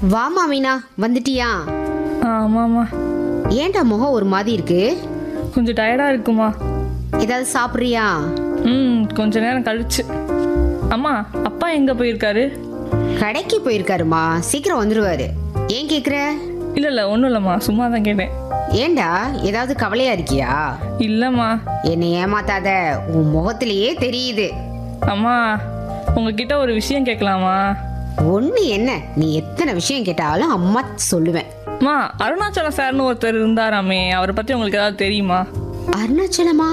வாமா மீனா வந்துட்டியா ஆமாம்மா ஏன்டா முகம் ஒரு மாதிரி இருக்கு கொஞ்சம் டயர்டாக இருக்குமா ஏதாவது சாப்பிட்றியா ம் கொஞ்ச நேரம் கழிச்சு அம்மா அப்பா எங்கே போயிருக்காரு கடைக்கு போயிருக்காருமா சீக்கிரம் வந்துருவாரு ஏன் கேக்குற இல்லை இல்லை ஒன்றும் இல்லைம்மா சும்மா தான் கேட்டேன் ஏன்டா ஏதாவது கவலையா இருக்கியா இல்லைம்மா என்னை ஏமாத்தாத உன் முகத்திலேயே தெரியுது அம்மா உங்ககிட்ட ஒரு விஷயம் கேட்கலாமா ஒண்ணு என்ன நீ எத்தனை விஷயம் கேட்டாலும் அம்மா சொல்லுவேன் அம்மா அருணாச்சலம் சார்னு ஒருத்தர் இருந்தாராமே அவரை பற்றி உங்களுக்கு ஏதாவது தெரியுமா அருணாச்சலமா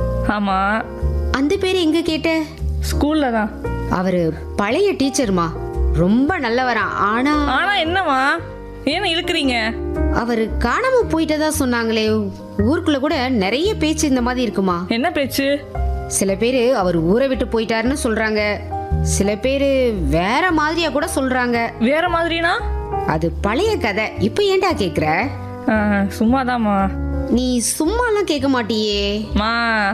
ஆமாம் அந்த பேர் எங்க கேட்ட ஸ்கூலில் தான் அவரு பழைய டீச்சர்மா ரொம்ப நல்லவராம் ஆனா ஆனால் என்னம்மா ஏன் இழுக்கிறீங்க அவர் காணாம போயிட்டதா சொன்னாங்களே ஊருக்குள்ள கூட நிறைய பேச்சு இந்த மாதிரி இருக்குமா என்ன பேச்சு சில பேரு அவர் ஊரை விட்டு போயிட்டாருன்னு சொல்றாங்க சில பேரு வேற மாதிரியா கூட சொல்றாங்க வேற மாதிரினா அது பழைய கதை இப்ப ஏன்டா கேக்குற சும்மாதாம்மா நீ சும்மாலாம் கேட்க மாட்டியே மா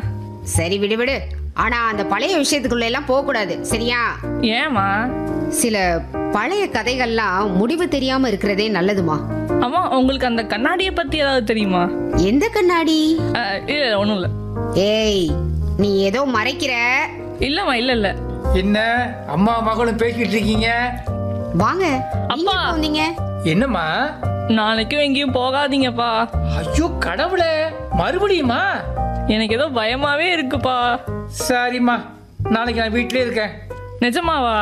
சரி விடு விடு ஆனா அந்த பழைய விஷயத்துக்குள்ள எல்லாம் போக கூடாது சரியா ஏம்மா சில பழைய கதைகள்லாம் முடிவு தெரியாம இருக்கிறதே நல்லதுமா அம்மா உங்களுக்கு அந்த கண்ணாடியை பற்றி ஏதாவது தெரியுமா எந்த கண்ணாடி அஹ், இல்ல ஒன்றும் இல்லை ஏய் நீ ஏதோ மறைக்கிற இல்லைம்மா இல்லை இல்லை என்ன அம்மா மகளும் பேசிட்டு இருக்கீங்க வாங்க நீங்க அப்பா. எப்ப வந்தீங்க என்னம்மா நாளைக்கும் எங்கேயும் போகாதீங்கப்பா ஐயோ கடவுளே மறுபடியுமா எனக்கு ஏதோ பயமாவே இருக்குப்பா சரிம்மா நாளைக்கு நான் வீட்டிலே இருக்கேன் நிஜமாவா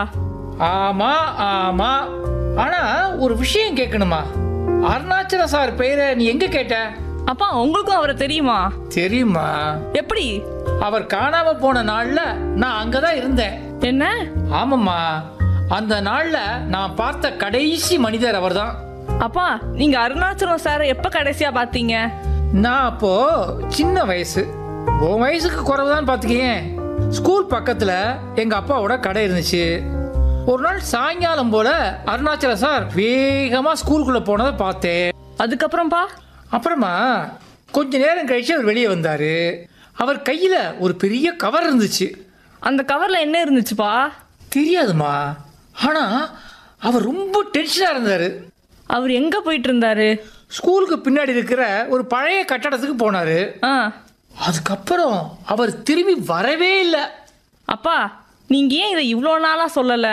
ஆமா ஆமா ஆனா ஒரு விஷயம் கேட்கணுமா அருணாச்சல சார் பெயரை நீ எங்க கேட்ட அப்பா உங்களுக்கும் அவரை தெரியுமா தெரியுமா எப்படி அவர் காணாம போன நாள்ல நான் அங்கதான் இருந்தேன் என்ன ஆமாம்மா அந்த நாள்ல நான் பார்த்த கடைசி மனிதர் அவர்தான் அப்பா நீங்க அருணாச்சலம் சாரை எப்ப கடைசியா பாத்தீங்க நான் அப்போ சின்ன வயசு உன் வயசுக்கு குறைவுதான் பார்த்துக்கேன் ஸ்கூல் பக்கத்துல எங்க அப்பாவோட கடை இருந்துச்சு ஒரு நாள் சாயங்காலம் போல அருணாச்சல சார் வேகமா ஸ்கூலுக்குள்ள போனதை பார்த்தேன் அதுக்கப்புறம்ப்பா அப்புறமா கொஞ்ச நேரம் கழிச்சு அவர் வெளியே வந்தாரு அவர் கையில ஒரு பெரிய கவர் இருந்துச்சு அந்த கவர்ல என்ன இருந்துச்சுப்பா தெரியாதுமா ஆனா அவர் ரொம்ப டென்ஷனா இருந்தாரு அவர் எங்க போயிட்டு இருந்தாரு ஸ்கூலுக்கு பின்னாடி இருக்கிற ஒரு பழைய கட்டடத்துக்கு போனாரு ஆ அதுக்கப்புறம் அவர் திரும்பி வரவே இல்லை அப்பா நீங்க ஏன் இதை இவ்வளோ நாளா சொல்லல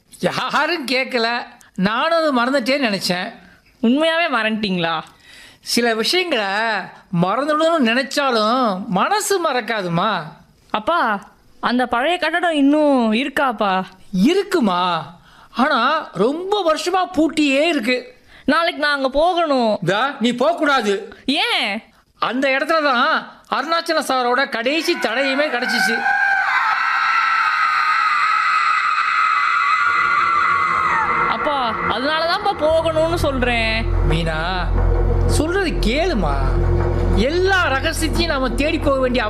யாரும் கேட்கல நானும் அது மறந்துட்டேன்னு நினச்சேன் உண்மையாவே மறந்துட்டீங்களா சில விஷயங்களை மறந்துடணும்னு நினைச்சாலும் மனசு மறக்காதுமா அப்பா அந்த பழைய கட்டடம் இன்னும் இருக்காப்பா இருக்குமா ஆனா ரொம்ப வருஷமா பூட்டியே இருக்கு நாளைக்கு நான் அங்க போகணும் தா நீ போகக்கூடாது ஏன் அந்த இடத்துல தான் அருணாச்சல சாரோட கடைசி தடையுமே கிடைச்சிச்சு அப்பா அதனாலதான்ப்பா போகணும்னு சொல்றேன் மீனா சொல்றது கேளுமா எல்லா ரகசியத்தையும் நாம தேடி போக வேண்டிய